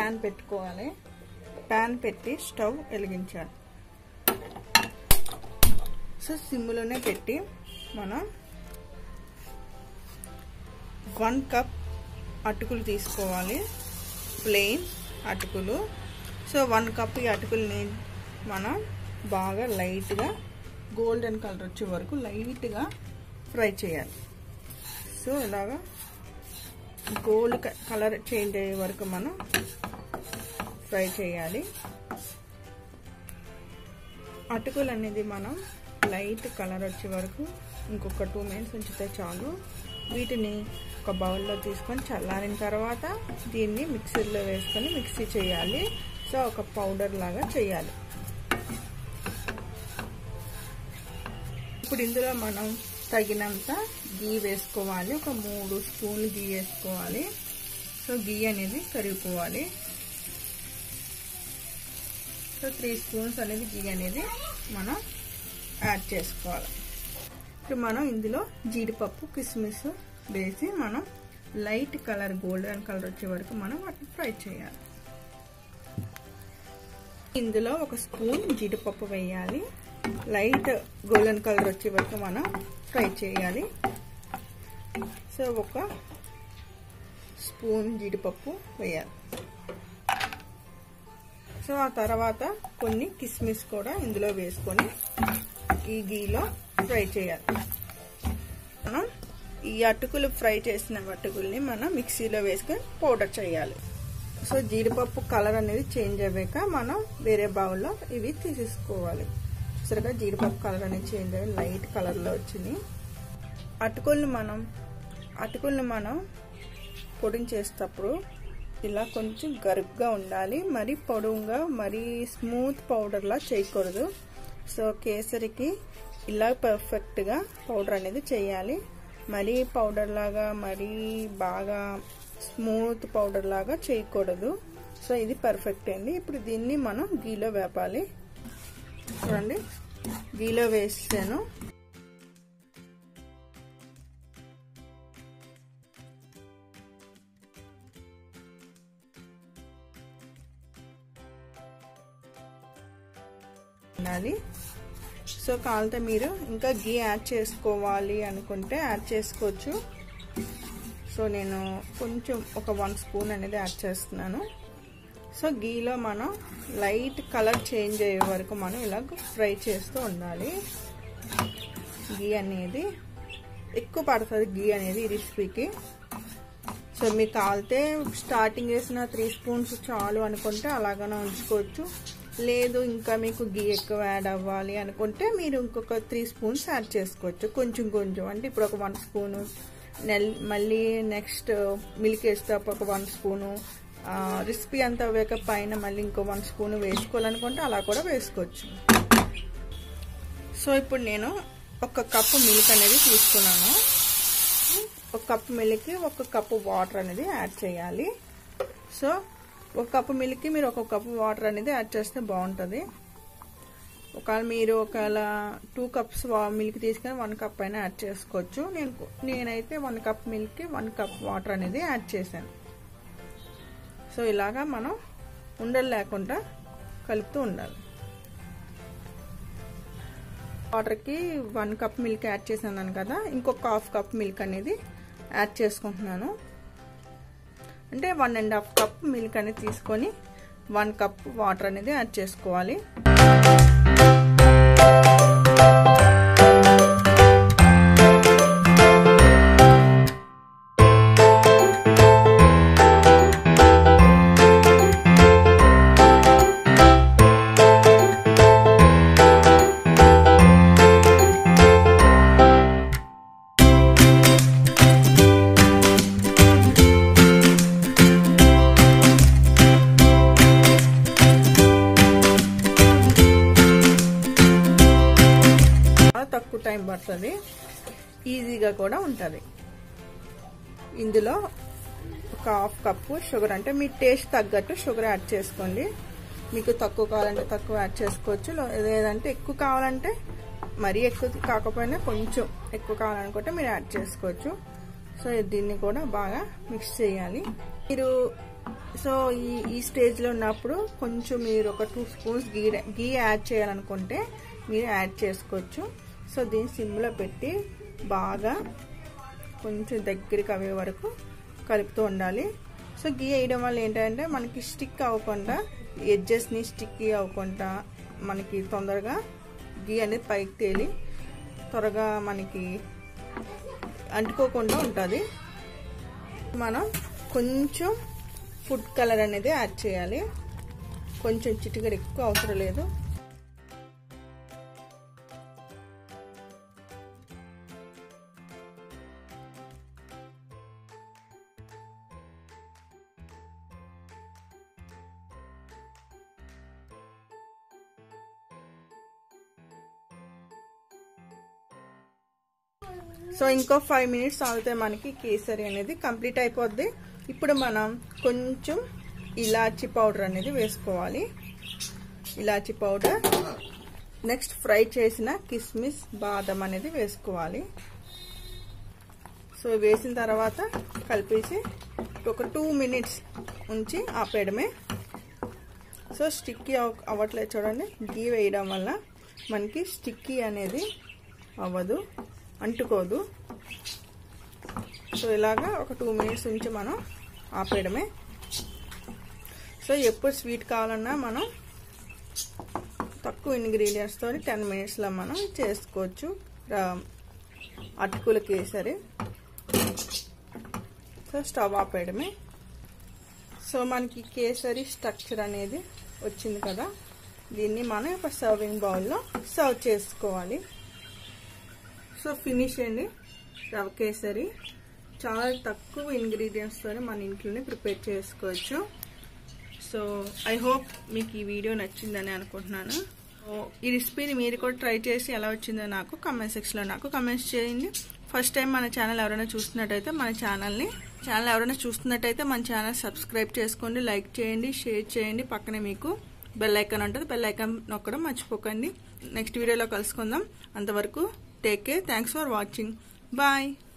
pan పెట్టుకోవాలి pan పెట్టి stove వెలిగించాలి సో సిమ్లోనే పెట్టి మనం వన్ కప్ అటుకులు తీసుకోవాలి ప్లెయిన్ అటుకులు సో వన్ కప్ ఈ అటుకుల్ని మనం బాగా లైట్గా గోల్డెన్ కలర్ వచ్చే వరకు లైట్గా ఫ్రై చేయాలి సో ఇలాగా గోల్డ్ కలర్ చేంజ్ అయ్యే వరకు మనం ఫ్రై చేయాలి అటుకులు అనేది మనం లైట్ కలర్ వచ్చే వరకు ఇంకొక టూ మినిట్స్ ఉంచితే చాలు వీటిని ఒక బౌల్లో తీసుకొని చల్లారిన తర్వాత దీన్ని మిక్సీలో వేసుకొని మిక్సీ చేయాలి సో ఒక పౌడర్ లాగా చేయాలి ఇప్పుడు ఇందులో మనం తగినంత గీ వేసుకోవాలి ఒక మూడు స్పూన్లు గీ వేసుకోవాలి సో గీ అనేది కరిగిపోవాలి సో త్రీ స్పూన్స్ అనేది గీ అనేది మనం యాడ్ చేసుకోవాలి ఇప్పుడు మనం ఇందులో జీడిపప్పు కిస్మిస్ వేసి మనం లైట్ కలర్ గోల్డెన్ కలర్ వచ్చే వరకు మనం వాటిని ఫ్రై చేయాలి ఇందులో ఒక స్పూన్ జీడిపప్పు వేయాలి లైట్ గోల్డెన్ కలర్ వచ్చే వరకు మనం ఫ్రై చేయాలి సో ఒక స్పూన్ జీడిపప్పు వేయాలి సో ఆ తర్వాత కొన్ని కిస్మిస్ కూడా ఇందులో వేసుకొని ఈ గీలో ఫ్రై చేయాలి మనం ఈ అటుకులు ఫ్రై చేసిన అటుకుల్ని మనం మిక్సీలో వేసుకొని పౌడర్ చేయాలి సో జీడిపప్పు కలర్ అనేది చేంజ్ అయ్యాక మనం వేరే బౌల్లో ఇవి తీసేసుకోవాలి సరిగా జీడిపప్పు కలర్ అనేది చేంజ్ అయ్యి లైట్ కలర్లో వచ్చింది అటుకుల్ని మనం అటుకుల్ని మనం పొడించేటప్పుడు ఇలా కొంచెం గరుగ్గా ఉండాలి మరీ పొడవుగా మరీ స్మూత్ పౌడర్లా చేయకూడదు సో కేసరికి ఇలా పర్ఫెక్ట్గా పౌడర్ అనేది చేయాలి మరీ పౌడర్ లాగా మరీ బాగా స్మూత్ పౌడర్ లాగా చేయకూడదు సో ఇది పర్ఫెక్ట్ అండి ఇప్పుడు దీన్ని మనం గీలో వేపాలి చూడండి గీలో వేసాను ఉండాలి సో కాలితే మీరు ఇంకా గీ యాడ్ చేసుకోవాలి అనుకుంటే యాడ్ చేసుకోవచ్చు సో నేను కొంచెం ఒక వన్ స్పూన్ అనేది యాడ్ చేస్తున్నాను సో గీలో మనం లైట్ కలర్ చేంజ్ అయ్యే వరకు మనం ఇలా ఫ్రై చేస్తూ ఉండాలి గీ అనేది ఎక్కువ పడుతుంది గీ అనేది ఈ రెసిపీకి సో మీకు కాలితే స్టార్టింగ్ వేసిన త్రీ స్పూన్స్ చాలు అనుకుంటే అలాగనే ఉంచుకోవచ్చు లేదు ఇంకా మీకు గీ ఎక్కువ యాడ్ అవ్వాలి అనుకుంటే మీరు ఇంకొక త్రీ స్పూన్స్ యాడ్ చేసుకోవచ్చు కొంచెం కొంచెం అంటే ఇప్పుడు ఒక వన్ స్పూను నెల్ మళ్ళీ నెక్స్ట్ మిల్క్ వేసేటప్పుడు ఒక వన్ స్పూను రెసిపీ అంతా వేక పైన మళ్ళీ ఇంకో వన్ స్పూన్ వేసుకోవాలనుకుంటే అలా కూడా వేసుకోవచ్చు సో ఇప్పుడు నేను ఒక కప్పు మిల్క్ అనేది తీసుకున్నాను ఒక కప్పు మిల్క్కి ఒక కప్పు వాటర్ అనేది యాడ్ చేయాలి సో ఒక కప్పు మిల్క్కి మీరు ఒక కప్పు వాటర్ అనేది యాడ్ చేస్తే బాగుంటుంది ఒకవేళ మీరు ఒకవేళ టూ కప్స్ మిల్క్ తీసుకొని వన్ కప్ అయినా యాడ్ చేసుకోవచ్చు నేను నేనైతే వన్ కప్ మిల్క్కి వన్ కప్ వాటర్ అనేది యాడ్ చేశాను సో ఇలాగా మనం ఉండలు లేకుండా కలుపుతూ ఉండాలి వాటర్కి వన్ కప్ మిల్క్ యాడ్ చేశాను కదా ఇంకొక హాఫ్ కప్ మిల్క్ అనేది యాడ్ చేసుకుంటున్నాను అంటే one and half cup milk అనేది తీసుకొని వన్ కప్ వాటర్ అనేది యాడ్ చేసుకోవాలి తక్కువ టైం పడుతుంది ఈజీగా కూడా ఉంటుంది ఇందులో ఒక హాఫ్ కప్పు షుగర్ అంటే మీ టేస్ట్ తగ్గట్టు షుగర్ యాడ్ చేసుకోండి మీకు తక్కువ కావాలంటే తక్కువ యాడ్ చేసుకోవచ్చు లేదంటే ఎక్కువ కావాలంటే మరీ ఎక్కువ కాకపోయినా కొంచెం ఎక్కువ కావాలనుకుంటే మీరు యాడ్ చేసుకోవచ్చు సో దీన్ని కూడా బాగా మిక్స్ చేయాలి మీరు సో ఈ ఈ స్టేజ్లో ఉన్నప్పుడు కొంచెం మీరు ఒక two spoons ghee ghee add చేయాలనుకుంటే మీరు యాడ్ చేసుకోవచ్చు సో దీన్ని సిమ్లో పెట్టి బాగా కొంచెం దగ్గరికి అయ్యే వరకు కలుపుతూ ఉండాలి సో గీ వేయడం వల్ల ఏంటంటే మనకి స్టిక్ అవ్వకుండా ఎడ్జెస్ని స్టిక్ అవ్వకుండా మనకి తొందరగా గీ అనేది పైకి తేలి త్వరగా మనకి అంటుకోకుండా ఉంటుంది మనం కొంచెం ఫుడ్ కలర్ అనేది యాడ్ చేయాలి కొంచెం చిటికర ఎక్కువ అవసరం లేదు సో ఇంకో ఫైవ్ మినిట్స్ ఆగితే మనకి కేసరి అనేది కంప్లీట్ అయిపోద్ది ఇప్పుడు మనం కొంచెం ఇలాచి పౌడర్ అనేది వేసుకోవాలి ఇలాచి పౌడర్ నెక్స్ట్ ఫ్రై చేసిన కిస్మిస్ బాదం అనేది వేసుకోవాలి సో వేసిన తర్వాత కలిపేసి ఒక టూ మినిట్స్ ఉంచి ఆపేయడమే సో స్టిక్కీ అవ్వట్లేదు చూడండి గీ వేయడం వల్ల మనకి స్టిక్కీ అనేది అవ్వదు అంటుకోదు సో ఇలాగా ఒక టూ మినిట్స్ ఉంచి మనం ఆపేయడమే సో ఎప్పుడు స్వీట్ కావాలన్నా మనం తక్కువ ఇంగ్రీడియంట్స్తో టెన్ మినిట్స్లో మనం చేసుకోవచ్చు అటుకుల కేసరి సో స్టవ్ ఆపేయడమే సో మనకి కేసరి స్ట్రక్చర్ అనేది వచ్చింది కదా దీన్ని మనం ఒక సర్వింగ్ బౌల్లో సర్వ్ చేసుకోవాలి సో ఫినిష్ అండి రవ కేసరి చాలా తక్కువ ఇంగ్రీడియంట్స్తో మన ఇంట్లోనే ప్రిపేర్ చేసుకోవచ్చు సో ఐ హోప్ మీకు ఈ వీడియో నచ్చిందని అనుకుంటున్నాను ఈ రెసిపీని మీరు కూడా ట్రై చేసి ఎలా వచ్చిందో నాకు కమెంట్ సెక్షన్లో నాకు కమెంట్స్ చేయండి ఫస్ట్ టైం మన ఛానల్ ఎవరైనా చూస్తున్నట్టయితే మన ఛానల్ని ఛానల్ ఎవరైనా చూస్తున్నట్టయితే మన ఛానల్ సబ్స్క్రైబ్ చేసుకోండి లైక్ చేయండి షేర్ చేయండి పక్కనే మీకు బెల్ ఐకాన్ ఉంటుంది బెల్ ఐకాన్ నొక్కడం మర్చిపోకండి నెక్స్ట్ వీడియోలో కలుసుకుందాం అంతవరకు take care thanks for watching bye